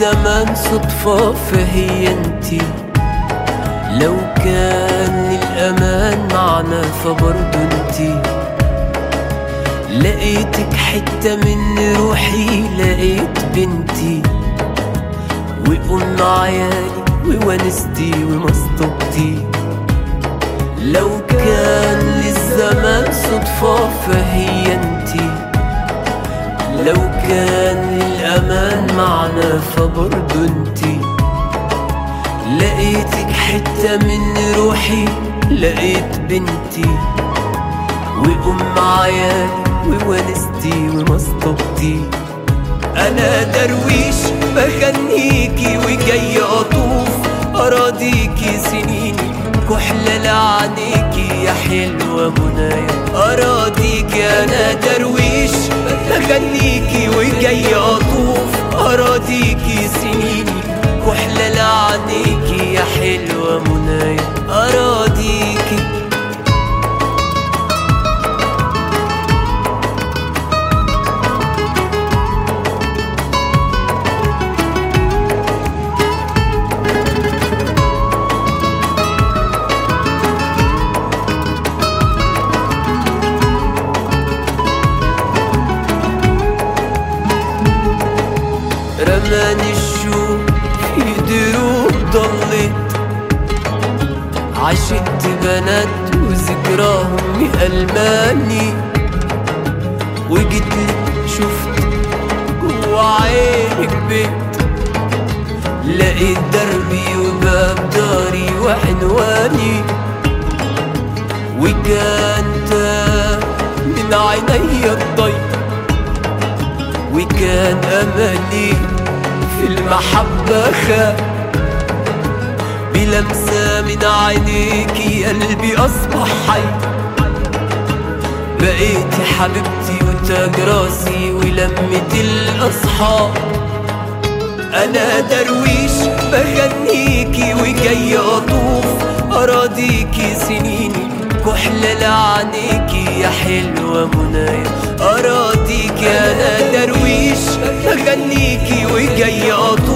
للزمان صدفة فهي انتي لو كان الأمان معنا فبرضه انتي لقيتك حتة من روحي لقيت بنتي وأم عيالي وونستي ومصطبتي لو كان للزمان صدفة فهي انتي لو كان الأمان معنا فبرضه انتي لقيتك حتة من روحي لقيت بنتي وأم عيالي وونستي ومصطبتي أنا درويش بغنيكي وجاي أطوف أراضيكي سنيني كحلة لعنيكي يا حلوة منايا أراضيكي أنا درويش بغنيكي وجاي أطوف أراضيكي سنيني كحلة لعنيكي يا حلوة منايا أراضيكي رماني الشوق في دروب ضلت عشقت بنات وذكراهم ألماني وجيتلك شفت جوا عينك بيت لقيت دربي وباب داري وعنواني وكان تاه من عيني الضيق وكان أملي في المحبة خاب بلمسة من عينيكي قلبي أصبح حي بقيتي حبيبتي وتاج راسي ولمة الأصحاب أنا درويش بغنيكي وجاي أطوف أراضيكي سنيني كحلة لعنيكي يا حلوة منايا أراضيكي أنا درويش بغنيكي وجاي أطوف